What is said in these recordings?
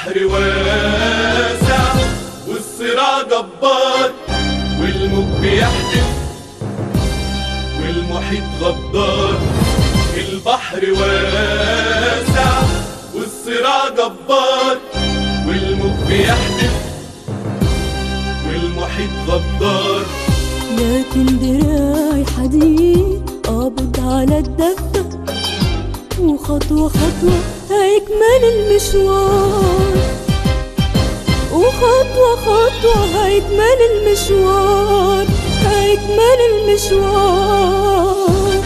البحر واسع والصراع جبار والموج بيحدف والمحيط غدار البحر واسع والصراع جبار والموج بيحدف والمحيط غدار لكن دراعي حديد قابض على الدفة وخطوة خطوة هيكمل المشوار وخطوة خطوة هيكمل المشوار هيكمل المشوار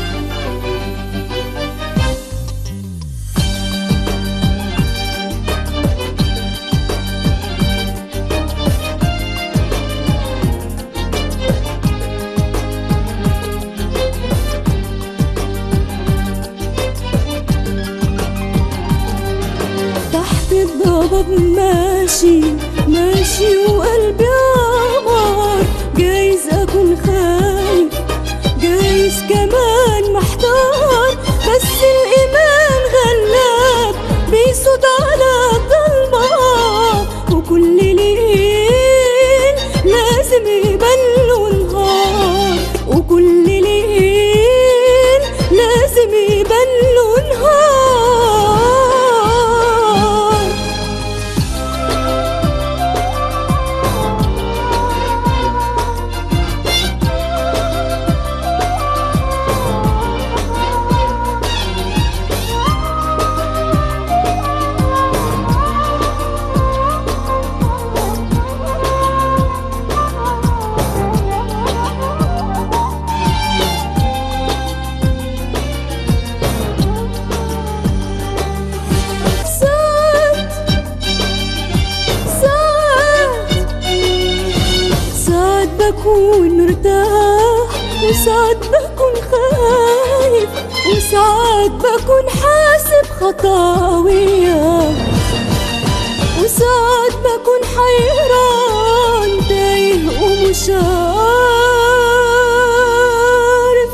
تحت الضباب ماشي ماشي وقلبي عمار جايز اكون خايف جايز كمان محتار بس الايمان غلاب بيسود على الضلمة وكل ليل لازم يبان له نهار وكل ليل لازم يبان له نهار ساعات ساعات ساعات بكون مرتاح وساعات بكون خايف وساعات بكون حاسب خطاوية وساعات بكون حيران تايه ومش عارف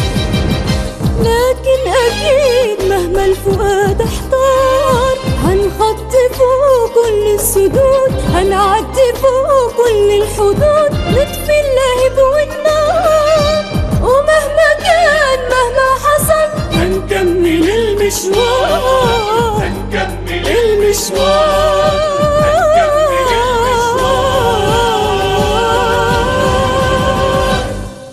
لكن أكيد مهما الفؤاد احتار هنخطي فوق كل السدود هنعدي فوق كل الحدود نطفي اللهب والنار ومهما كان مهما حصل هنكمل المشوار هنكمل المشوار هنكمل المشوار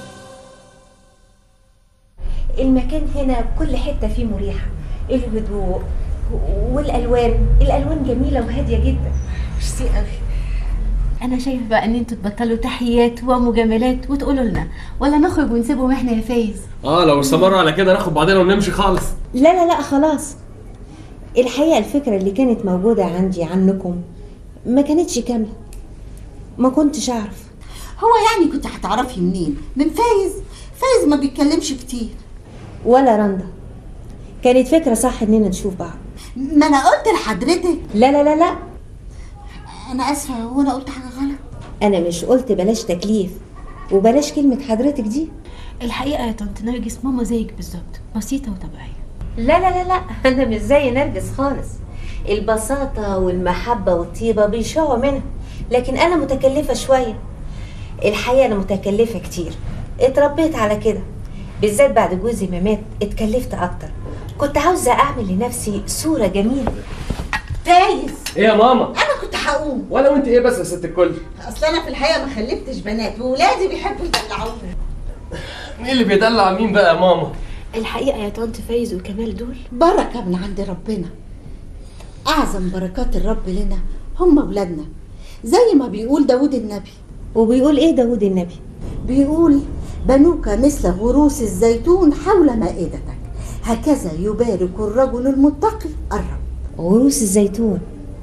المكان هنا كل حتة فيه مريحة الهدوء والألوان الألوان جميلة وهادية جدا ميرسي قوي انا شايفه بقى ان انتوا تبطلوا تحيات ومجاملات وتقولوا لنا ولا نخرج ونسيبهم احنا يا فايز اه لو استمروا على كده ناخد بعضنا ونمشي خالص لا لا لا خلاص الحقيقة الفكرة اللي كانت موجودة عندي عنكم ما كانتش كاملة ما كنتش أعرف هو يعني كنت هتعرفي منين من فايز فايز ما بيتكلمش كتير ولا رندا كانت فكرة صح إننا نشوف بعض ما انا قلت لحضرتك لا لا لا لا انا اسفه وانا قلت حاجه غلط أنا مش قلت بلاش تكليف وبلاش كلمة حضرتك دي الحقيقه يا طنط نرجس ماما زيك بالظبط بسيطه وطبيعيه لا لا لا لا أنا مش زي نرجس خالص البساطة والمحبة والطيبة بيشعوا منها لكن أنا متكلفة شوية الحقيقة أنا متكلفة كتير اتربيت على كده بالذات بعد جوزي ما مات اتكلفت أكتر كنت عاوزة أعمل لنفسي صورة جميلة فايز ايه يا ماما انا كنت هقوم ولا وانت ايه بس يا ست الكل اصل انا في الحقيقه ما خلفتش بنات وولادي بيحبوا يدلعوني مين اللي بيدلع مين بقى يا ماما الحقيقه يا طنط فايز وكمال دول بركه من عند ربنا اعظم بركات الرب لنا هم اولادنا زي ما بيقول داود النبي وبيقول إيه داود النبي بيقول بنوك مثل غروس الزيتون حول مائدتك هكذا يبارك الرجل المتقي الرب غروس الزيتون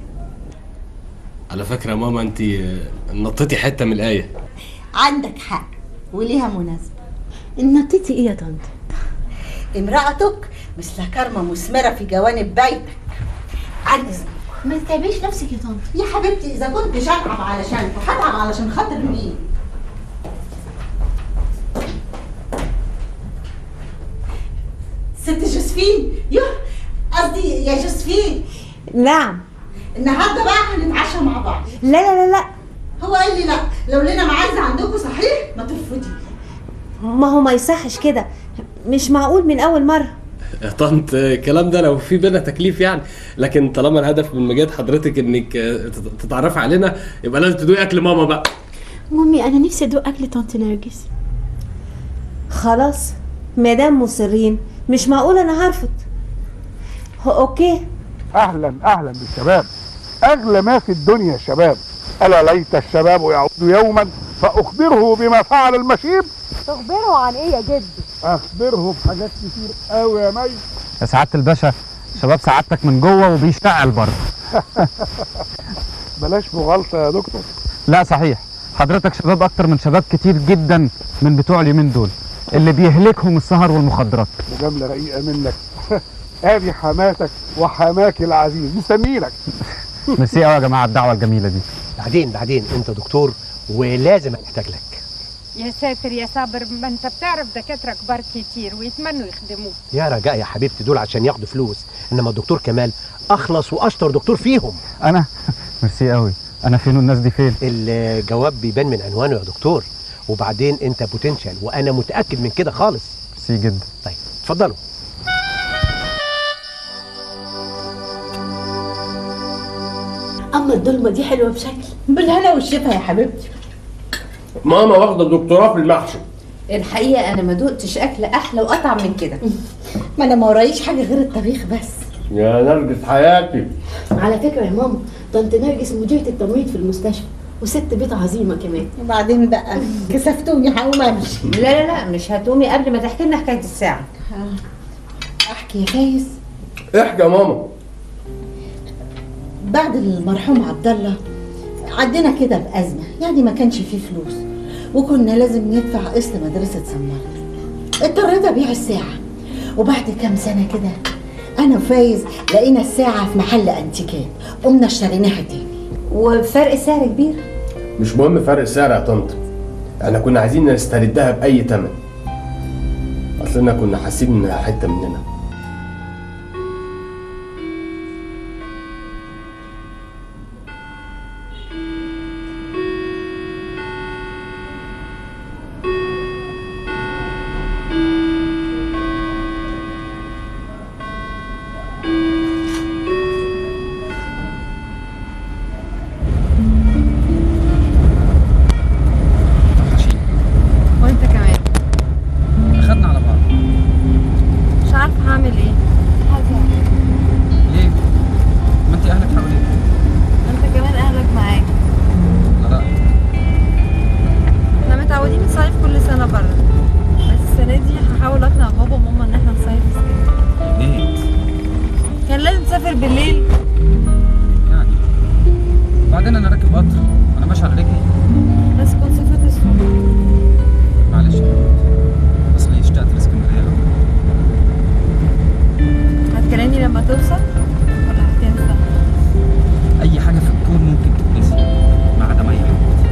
على فكره يا ماما انت نطيتي حته من الايه عندك حق وليها مناسبة نطيتي ايه يا طنط امرأتك مثل كرمة مثمرة في جوانب بيتك عن إذنك ما تتعبيش نفسك يا طنط يا حبيبتي إذا كنت هتعب علشانكم هتعب علشان خاطر مين؟ ست جوزفين يوه قصدي يا جوزفين نعم النهارده بقى هنتعشى مع بعض لا لا لا لا هو قال لي لا لو لنا معزه عندكم صحيح ما ترفضي ما هو ما يصحش كده مش معقول من اول مره يا طنط الكلام ده لو في بينا تكليف يعني لكن طالما الهدف من مجال حضرتك انك آه، تت- تتعرفي علينا يبقى لازم تدوقي اكل ماما بقى مامي انا نفسي ادوق اكل طنط نرجس خلاص مادام مصرين مش معقول انا هرفض هو اوكي اهلا اهلا بالشباب اغلى ما في الدنيا الشباب الا ليت الشباب يعود يوما فاخبره بما فعل المشيب تخبره عن ايه يا جد اخبره بحاجات كتير قوي يا مي يا سعاده الباشا شباب سعادتك من جوه وبيشتغل بره بلاش مغالطه يا دكتور لا صحيح حضرتك شباب اكتر من شباب كتير جدا من بتوع اليومين دول اللي بيهلكهم السهر والمخدرات مجامله رقيقه منك ادي حماتك وحماك العزيز مستنيلك ميرسي قوي يا جماعه الدعوه الجميله دي بعدين بعدين انت دكتور ولازم احتاج لك يا ساتر يا صابر ما انت بتعرف دكاتره كبار كتير ويتمنوا يخدموك يا رجاء يا حبيبتي دول عشان ياخدوا فلوس انما الدكتور كمال اخلص واشطر دكتور فيهم انا ميرسي قوي انا فين والناس دي فين الجواب بيبان من عنوانه يا دكتور وبعدين انت بوتنشال وانا متاكد من كده خالص ميرسي جدا طيب اتفضلوا اما الضلمه دي حلوه بشكل بالهنا والشفا يا حبيبتي ماما واخده دكتوراه في المحشي الحقيقه انا ما دقتش اكل احلى واطعم من كده ما انا ما ورايش حاجه غير الطبيخ بس يا نرجس حياتي على فكره يا ماما طنط نرجس مديره التمريض في المستشفى وست بيت عظيمه كمان وبعدين بقى كسفتوني هقوم امشي لا لا لا مش هتقومي قبل ما تحكي لنا حكايه الساعه احكي يا فايز احكي يا ماما بعد المرحوم عبد الله عدينا كده بأزمة يعني ما كانش فيه فلوس وكنا لازم ندفع قسط مدرسة سمار اضطريت أبيع الساعة وبعد كام سنة كده أنا وفايز لقينا الساعة في محل أنتيكات قمنا اشتريناها تاني وفرق سعر كبير مش مهم فرق السعر يا طنط احنا كنا عايزين نستردها باي تمن اصلنا كنا حاسين انها حته مننا وانت كمان اخدنا على بعض مش عارفه هعمل ايه ليه ما انت اهلك حواليك انت كمان اهلك معاك لا احنا متعودين نصيف كل سنه بره بس السنه دي هحاول اقنع بابا وماما ان احنا نصيف في اسكندريه ليه كان لازم نسافر بالليل يعني بعدين انا راكب قطر انا ماشي على رجلي بس كنت سافرت الصبح معلش اصلي اشتقت لاسكندريه قوي هتكلمني لما توصل ولا هتنسى اي حاجه في الكون ممكن تتنسي ما عدا ميه حبيبتي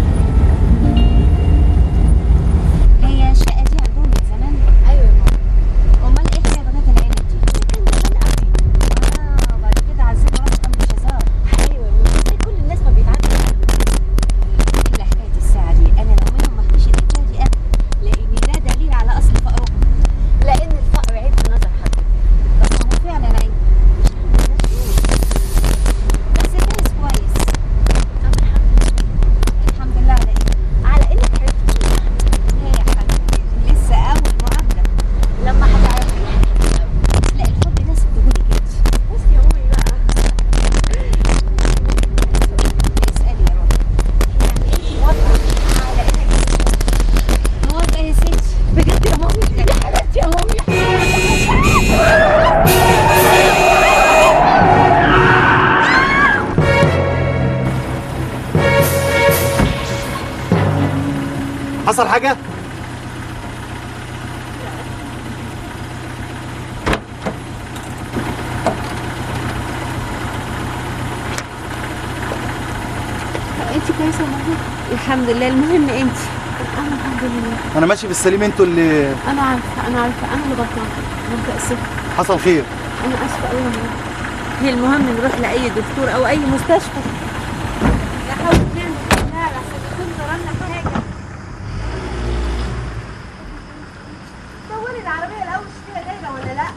هي الشقة دي عندهم من زمان؟ أيوة يا ماما أمال إيه حكاية بنات العيلة دي؟ كان زمان قوي آه وبعد كده عزلوا راحوا كام شزار أيوة يا ماما زي كل الناس ما بيتعدوا إلا حكاية الساعة دي أنا لو منهم ما اهتش الحكاية دي أبدا لأن ده دليل على أصل فقرهم لأن الفقر عيب في نظر حضرتك طب ما هو فعلا عيب مش هنقول بس فايز كويس طب الحمد لله الحمد لله على إيه؟ على إنك عرفتي هي يا حبيبتي لسه اول مقابله لما هتعرفيها لا الحب ده سبتهولي كده بصي يا مامي بقى اسالي يا ماما يعني انت موافقه على انك موافقه يا ستي بجد يا مامي يا حبيبتي يا مامي حصل حاجه انت كويسه يا ماما الحمد لله المهم انت انا الحمد لله وانا ماشي بالسليم انتوا اللي انا عارفه انا عارفه انا اللي غلطانه انا متاسفه حصل خير انا اسفه قوي يا ماما المهم نروح لاي دكتور او اي مستشفى لا حول نعمل لا عشان يكون ضررنا حاجه دوري العربيه الاول فيها دايره ولا لا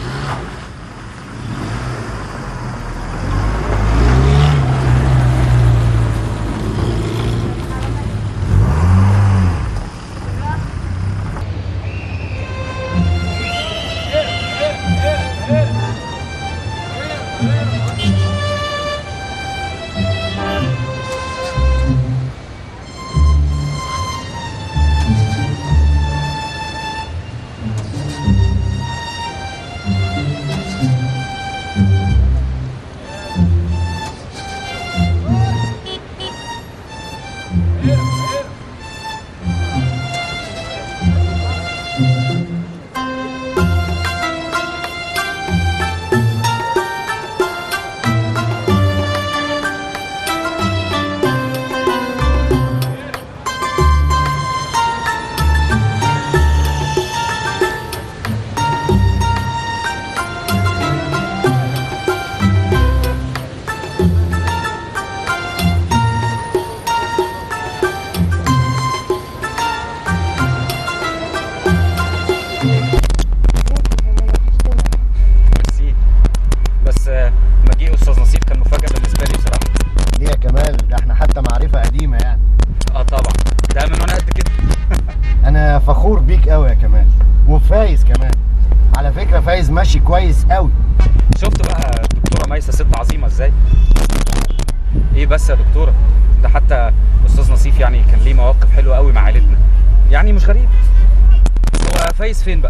ميرسي بس آه، مجيء استاذ نصيب كان مفاجاه بالنسبه لي بصراحه ليه يا كمال ده احنا حتى معرفة قديمة يعني اه طبعا ده من وانا قد كده انا فخور بيك قوي يا كمال وفايز كمان على فكرة فايز ماشي كويس قوي شفت بقى الدكتوره ميسه ست عظيمه ازاي ايه بس يا دكتوره ده حتى استاذ نصيف يعني كان ليه مواقف حلوه قوي مع عائلتنا يعني مش غريب هو فايز فين بقى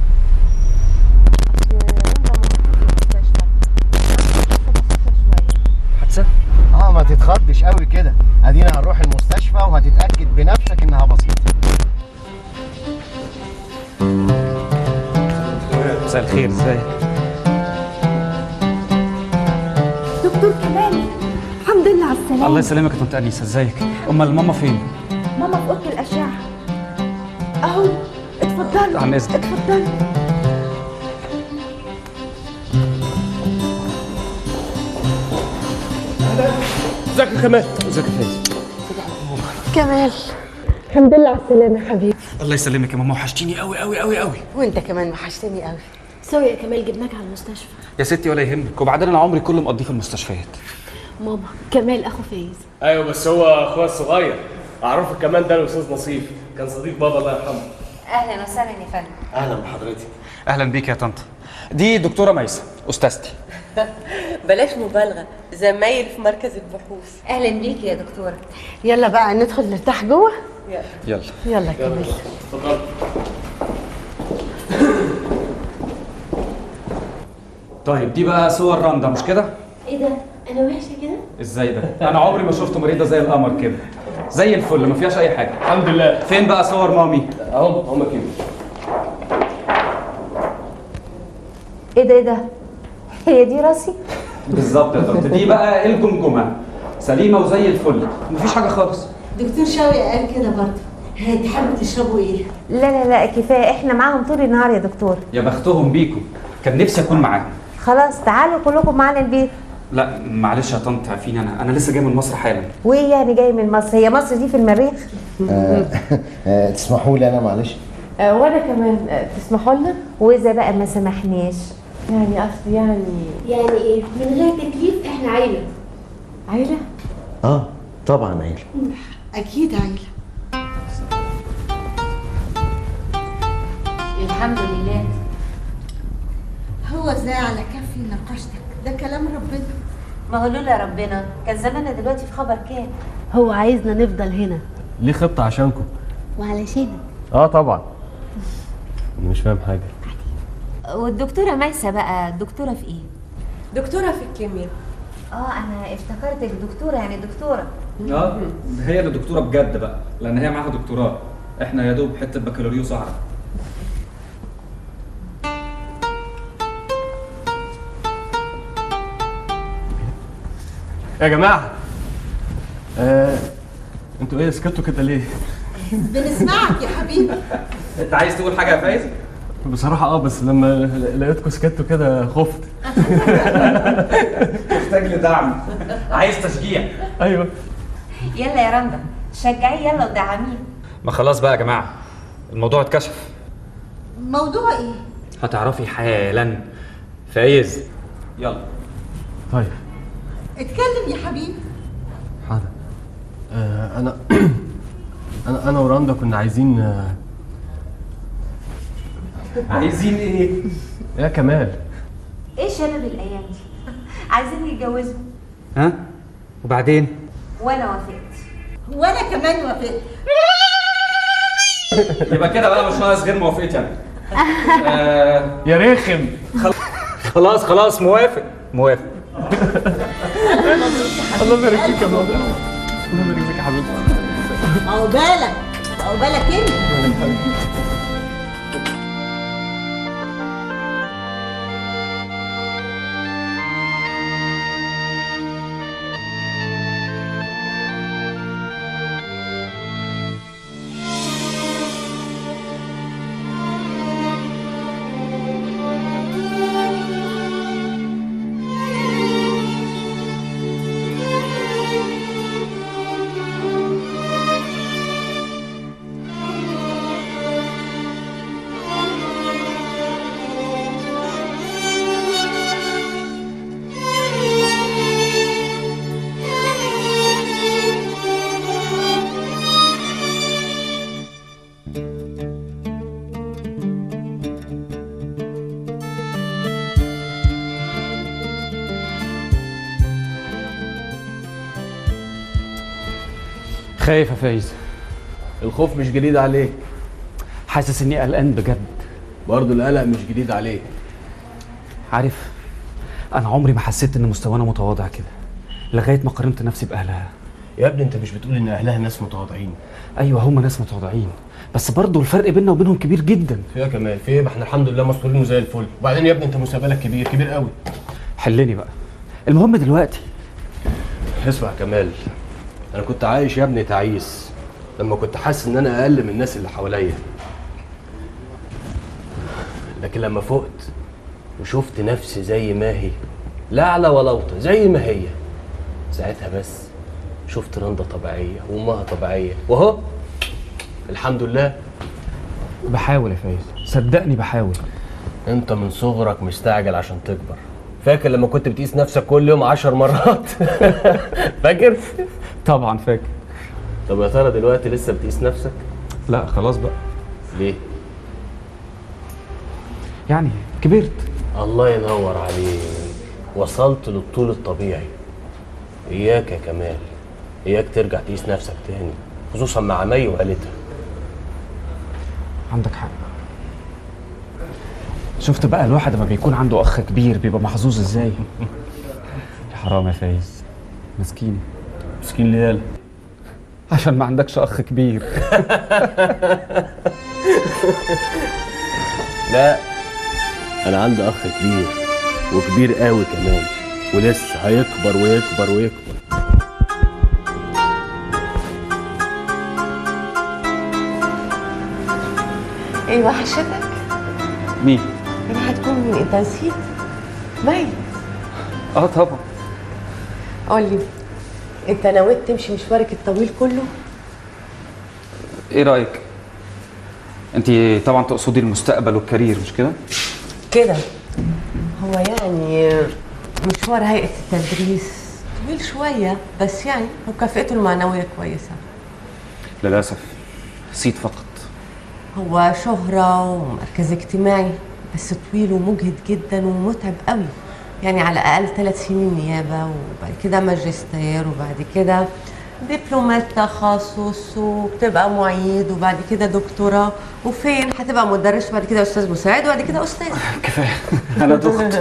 حادثه اه ما تتخضش قوي كده ادينا هنروح المستشفى وهتتأكد بنفسك انها بسيطة مساء الخير ازاي دكتور كمال الحمد لله على السلامة الله يسلمك يا طنط انيسه ازيك امال ماما فين ماما في أوضة الأشعة أهو اتفضلي عن إذنك. اتفضلي ازيك يا كمال ازيك يا فايز كمال الحمد لله على السلامة يا حبيبي الله يسلمك يا ماما وحشتيني قوي قوي قوي قوي وانت كمان وحشتني قوي سوري يا كمال جبناك على المستشفى يا ستي ولا يهمك وبعدين انا عمري كله مقضيه في المستشفيات ماما كمال اخو فايز ايوه بس هو اخويا الصغير اعرفه كمان ده الاستاذ نصيف كان صديق بابا الله يرحمه اهلا وسهلا يا فندم اهلا بحضرتك اهلا بيك يا طنط دي دكتوره ميسه استاذتي بلاش مبالغه زمايل في مركز البحوث اهلا بيكي يا دكتوره يلا بقى ندخل نرتاح جوه يلا يلا يا كمال اتفضل طيب دي بقى صور رندا مش كده ايه ده انا وحشه كده ازاي ده انا عمري ما شفت مريضه زي القمر كده زي الفل ما فيهاش اي حاجه الحمد لله فين بقى صور مامي اهو هم كده ايه ده ايه ده هي دي راسي بالظبط يا طنط دي بقى الجمجمه سليمه وزي الفل مفيش حاجه خالص دكتور شوقي قال كده برضه هتحبوا تشربوا ايه؟ لا لا لا كفايه احنا معاهم طول النهار يا دكتور يا بختهم بيكم كان نفسي اكون معاهم خلاص تعالوا كلكم معانا البيت لا معلش يا طنط عارفين انا انا لسه جاي من مصر حالا وايه يعني جاي من مصر هي مصر دي في المريخ آه، آه، تسمحوا لي انا معلش آه وانا كمان آه تسمحوا لنا واذا بقى ما سمحناش يعني اصل يعني يعني ايه من غير تكليف احنا عيله عيله اه طبعا عيلة اكيد عيله الحمد لله هو ازاي على كفي نقشتك ده كلام ربنا ما هو لولا ربنا كان زماننا دلوقتي في خبر كام هو عايزنا نفضل هنا ليه خطه عشانكم وعلشانك اه طبعا انا مش فاهم حاجه والدكتوره ميسه بقى دكتوره في ايه دكتوره في الكيمياء اه انا افتكرتك دكتوره يعني دكتوره اه هي اللي دكتوره بجد بقى لان هي معاها دكتوراه احنا يا دوب حته بكالوريوس اعرف يا جماعه آه انتوا ايه سكتوا كده ليه؟ بنسمعك يا حبيبي انت عايز تقول حاجه يا فايز بصراحه اه بس لما لقيتكم سكتوا كده خفت محتاج لدعم عايز تشجيع ايوه يلا يا رندا شجعيه يلا ودعميه ما خلاص بقى يا جماعه الموضوع اتكشف موضوع ايه؟ هتعرفي حالا فايز يلا طيب اتكلم يا حبيبي حاضر آه انا انا انا وراندا كنا عايزين آه عايزين ايه؟ يا كمال ايه شباب الايام دي عايزين يتجوزوا ها وبعدين وانا وافقت وانا كمان وافقت يبقى كده بقى مش ناقص غير موافقتي انا آه، يا رخم خلاص خلاص موافق موافق الله يبارك فيك يا ماما الله يبارك فيك يا حبيبتي عقبالك عقبالك انت خايف يا فايز الخوف مش جديد عليك حاسس اني قلقان بجد برضه القلق مش جديد عليك عارف انا عمري ما حسيت ان مستوانا متواضع كده لغايه ما قارنت نفسي باهلها يا ابني انت مش بتقول ان اهلها ناس متواضعين ايوه هم ناس متواضعين بس برضه الفرق بيننا وبينهم كبير جدا في يا كمال في ايه ما احنا الحمد لله مستورين وزي الفل وبعدين يا ابني انت مستقبلك كبير كبير قوي حلني بقى المهم دلوقتي اسمع يا كمال انا كنت عايش يا ابني تعيس لما كنت حاسس ان انا اقل من الناس اللي حواليا لكن لما فقت وشفت نفسي زي ما هي لا اعلى ولا اوطى زي ما هي ساعتها بس شفت رندا طبيعيه وامها طبيعيه واهو الحمد لله بحاول يا فايز صدقني بحاول انت من صغرك مستعجل عشان تكبر فاكر لما كنت بتقيس نفسك كل يوم عشر مرات فاكر طبعا فاكر طب يا ترى دلوقتي لسه بتقيس نفسك لا خلاص بقى ليه يعني كبرت الله ينور عليك وصلت للطول الطبيعي اياك يا كمال اياك ترجع تقيس نفسك تاني خصوصا مع مي وعيلتها عندك حق شفت بقى الواحد لما بيكون عنده اخ كبير بيبقى محظوظ ازاي يا حرام يا فايز مسكين مسكين ليه عشان ما عندكش اخ كبير لا انا عندي اخ كبير وكبير قوي كمان ولسه هيكبر ويكبر ويكبر ايه وحشتك؟ مين انا هتكون مين انت نسيت؟ مي اه طبعا قول لي انت نويت تمشي مشوارك الطويل كله؟ ايه رايك انت طبعا تقصدي المستقبل والكارير مش كده كده هو يعني مشوار هيئة التدريس طويل شوية بس يعني مكافئته المعنوية كويسة للاسف صيت فقط هو شهرة ومركز اجتماعي بس طويل ومجهد جدا ومتعب قوي يعني على الأقل ثلاث سنين نيابة وبعد كده ماجستير وبعد كده دبلومات تخصص وبتبقى معيد وبعد كده دكتوراه وفين هتبقى مدرس وبعد كده أستاذ مساعد وبعد كده أستاذ كفايه انا دخت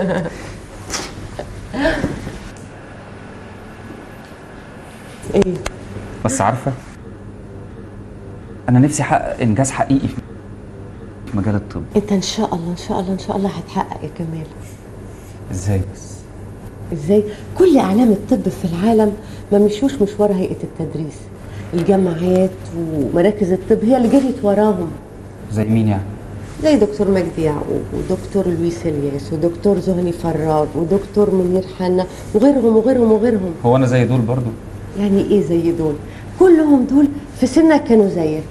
ايه بس عارفه انا نفسي احقق انجاز حقيقي في مجال الطب انت ان شاء الله ان شاء الله ان شاء الله هتحقق يا كمال ازاي بس ازاي كل اعلام الطب في العالم ما مشوش مشوار هيئه التدريس الجامعات ومراكز الطب هي اللي جريت وراهم زي مين يعني زي دكتور مجدي يعقوب ودكتور لويس الياس ودكتور زهني فراج ودكتور منير حنا وغيرهم وغيرهم وغيرهم هو انا زي دول برضو يعني ايه زي دول كلهم دول في سنك كانوا زيك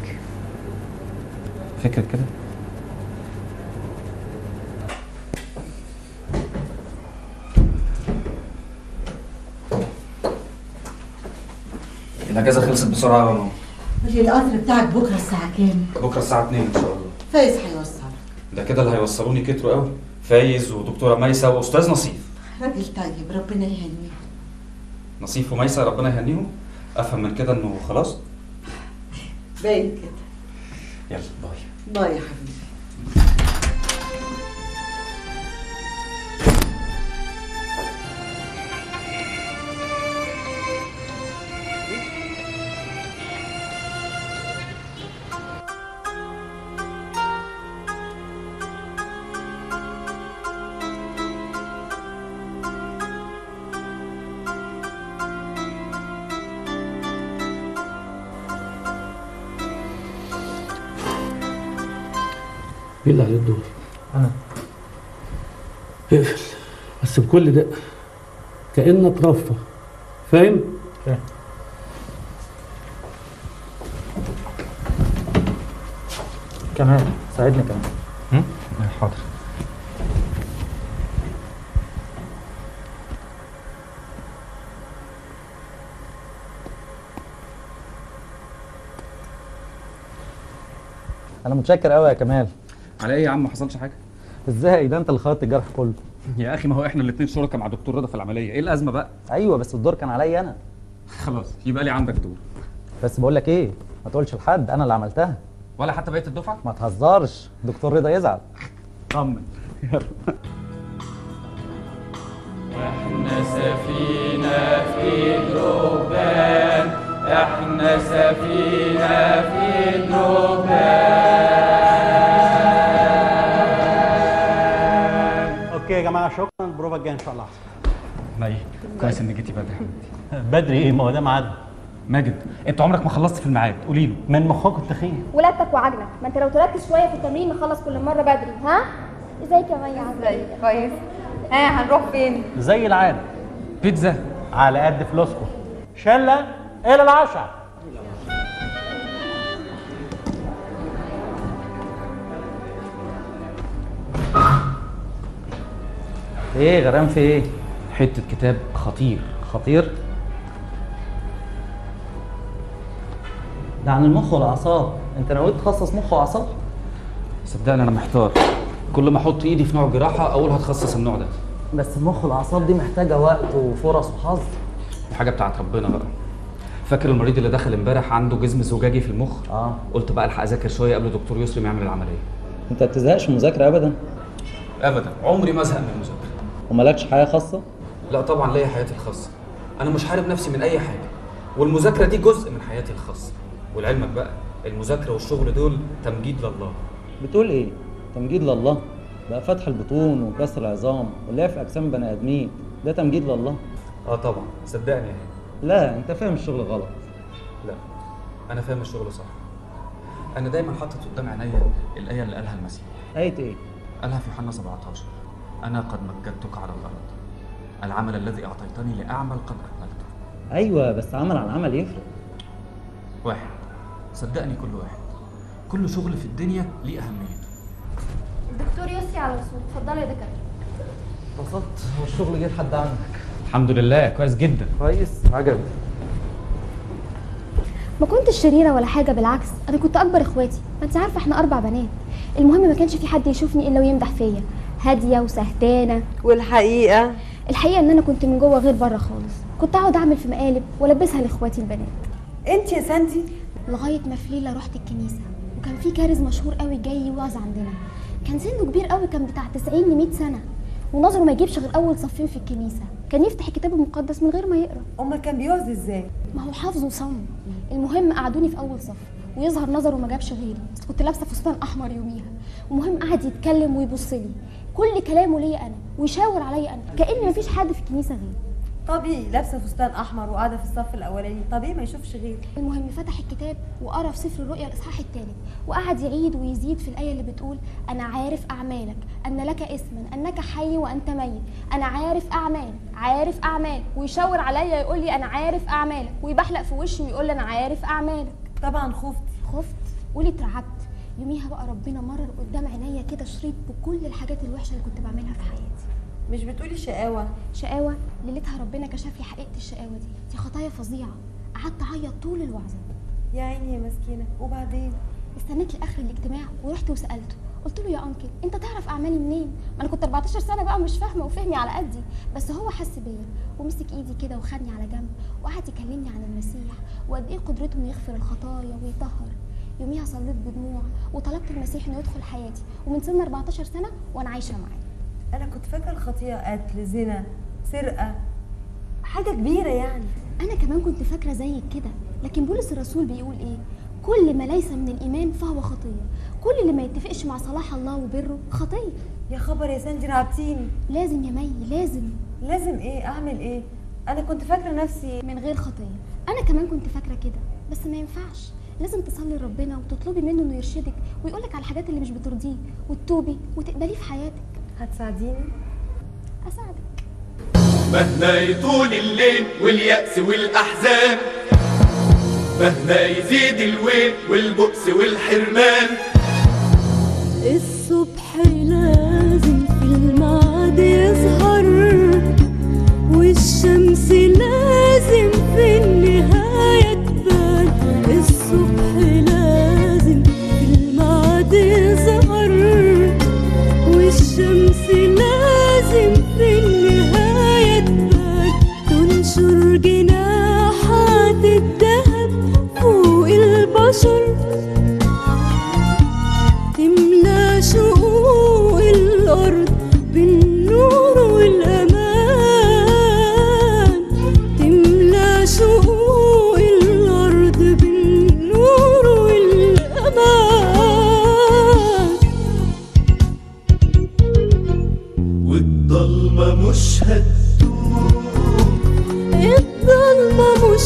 فكرة كده الاجازه خلصت بسرعه يا ماما القطر بتاعك بكره الساعه كام بكره الساعه 2 ان شاء الله فايز هيوصلك ده كده اللي هيوصلوني كتروا قوي فايز ودكتوره ميسه واستاذ نصيف راجل طيب ربنا يهنيه نصيف وميسه ربنا يهنيهم افهم من كده انه خلاص باين كده يلا باي باي يا حبيبي مين اللي عليه الدور؟ انا اقفل بس بكل دقة كأنك رفة فاهم؟ فاهم كمان ساعدني كمان هم؟ حاضر انا متشكر قوي يا كمال على ايه يا عم ما حصلش حاجه ازاي ده انت اللي خيطت الجرح كله يا اخي ما هو احنا الاثنين شركاء مع دكتور رضا في العمليه ايه الازمه بقى ايوه بس الدور كان عليا انا خلاص يبقى لي عندك دور بس بقول لك ايه ما تقولش لحد انا اللي عملتها ولا حتى بقيه الدفعه ما تهزرش دكتور رضا يزعل طمن احنا سفينة في دروبان احنا سفينة في دروبان اوكي يا جماعه شكرا البروفا الجايه ان شاء الله مي كويس انك جيتي بدري بدري ايه ما هو ده ميعاد ماجد انت عمرك ما خلصت في الميعاد قولي له من مخك التخين ولادتك وعجلك ما انت لو تركز شويه في التمرين نخلص كل مره بدري ها ازيك يا مي عامله ايه كويس ها هنروح فين زي العاده بيتزا على قد فلوسكم شله الى العشاء ايه غرام في ايه حته كتاب خطير خطير ده عن المخ والاعصاب انت ناوي تخصص مخ واعصاب صدقني انا محتار كل ما احط ايدي في نوع جراحه اقول هتخصص النوع ده بس المخ والاعصاب دي محتاجه وقت وفرص وحظ دي حاجه بتاعت ربنا بقى فاكر المريض اللي دخل امبارح عنده جسم زجاجي في المخ اه قلت بقى الحق اذاكر شويه قبل دكتور يسري ما يعمل العمليه انت بتزهقش من المذاكره ابدا ابدا عمري ما ازهق من المذاكره ومالكش حياه خاصه لا طبعا ليا حياتي الخاصه انا مش حارب نفسي من اي حاجه والمذاكره دي جزء من حياتي الخاصه ولعلمك بقى المذاكره والشغل دول تمجيد لله بتقول ايه تمجيد لله بقى فتح البطون وكسر العظام واللي في اجسام بني ادمين ده تمجيد لله اه طبعا صدقني يعني لا انت فاهم الشغل غلط لا انا فاهم الشغل صح انا دايما حاطط قدام عينيا الايه اللي قالها المسيح ايه ايه قالها في يوحنا 17 انا قد مجدتك على الارض العمل الذي اعطيتني لاعمل قد اكملته ايوه بس عمل عن عمل يفرق واحد صدقني كل واحد كل شغل في الدنيا ليه اهميته الدكتور يسري على وصول اتفضلوا يا دكاتره انبسطت هو الشغل جه لحد عندك الحمد لله كويس جدا كويس عجبني ما كنتش شريره ولا حاجه بالعكس انا كنت اكبر اخواتي ما انت عارفه احنا اربع بنات المهم ما كانش في حد يشوفني الا ويمدح فيا هاديه وسهتانه والحقيقه الحقيقه ان انا كنت من جوه غير بره خالص كنت اقعد اعمل في مقالب والبسها لاخواتي البنات انت يا ساندي لغايه ما في ليله رحت الكنيسه وكان في كارز مشهور قوي جاي يوعظ عندنا كان سنه كبير قوي كان بتاع 90 ل 100 سنه ونظره ما يجيبش غير اول صفين في الكنيسه كان يفتح الكتاب المقدس من غير ما يقرا امال كان بيوعظ ازاي ما هو حافظ وصم المهم قعدوني في اول صف ويظهر نظره ما جابش غيري بس كنت لابسه فستان احمر يوميها ومهم قعد يتكلم ويبص لي كل كلامه ليا انا ويشاور عليا انا كان مفيش حد في الكنيسه غيري طبيعي لابسه فستان احمر وقاعده في الصف الاولاني طبيعي ما يشوفش غير المهم فتح الكتاب وقرا في سفر الرؤيا الاصحاح الثالث وقعد يعيد ويزيد في الايه اللي بتقول انا عارف اعمالك ان لك اسما انك حي وانت ميت انا عارف اعمالك عارف اعمالك ويشاور عليا يقول لي انا عارف اعمالك ويبحلق في وشي ويقول لي انا عارف اعمالك طبعا خفت خفت قولي اترعبت يوميها بقى ربنا مرر قدام عينيا كده شريط بكل الحاجات الوحشه اللي كنت بعملها في حياتي مش بتقولي شقاوه شقاوه ليلتها ربنا كشف لي حقيقه الشقاوه دي دي خطايا فظيعه قعدت اعيط طول الوعظه يا عيني يا مسكينه وبعدين استنيت لاخر الاجتماع ورحت وسالته قلت له يا انكل انت تعرف اعمالي منين ما انا كنت 14 سنه بقى مش فاهمه وفهمي على قدي بس هو حس بيا ومسك ايدي كده وخدني على جنب وقعد يكلمني عن المسيح وقد ايه قدرته انه يغفر الخطايا ويطهر يوميها صليت بدموع وطلبت المسيح انه يدخل حياتي ومن سن 14 سنه وانا عايشه معاه انا كنت فاكره الخطيئه قتل زنا سرقه حاجه كبيره يعني انا كمان كنت فاكره زيك كده لكن بولس الرسول بيقول ايه كل ما ليس من الايمان فهو خطيه كل اللي ما يتفقش مع صلاح الله وبره خطيه يا خبر يا ساندي رعبتيني لازم يا مي لازم لازم ايه اعمل ايه انا كنت فاكره نفسي من غير خطيه انا كمان كنت فاكره كده بس ما ينفعش لازم تصلي لربنا وتطلبي منه انه يرشدك ويقولك على الحاجات اللي مش بترضيه وتتوبي وتقبليه في حياتك هتساعديني اساعدك مهما يطول الليل واليأس والأحزان مهما يزيد الويل والبؤس والحرمان الصبح لازم في الميعاد يظهر والشمس لازم في النهاية تبان الصبح لازم في الميعاد يظهر والشمس لازم في النهاية تبان تنشر جناحات الذهب فوق البشر تملى شقوق الأرض بالنور والأمان تملى شقوق الأرض بالنور والأمان والضلمة مش هتدوم الضلمة مش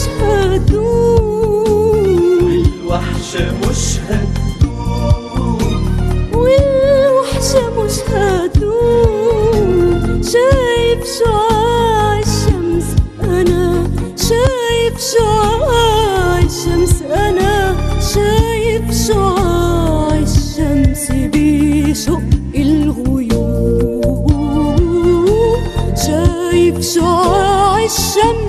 هتدوم والوحشة مش هتدوم والوحشة مش هتدوم شايف شعاع الشمس أنا شايف شعاع الشمس أنا شايف شعاع الشمس بيشق الغيوم شايف شعاع الشمس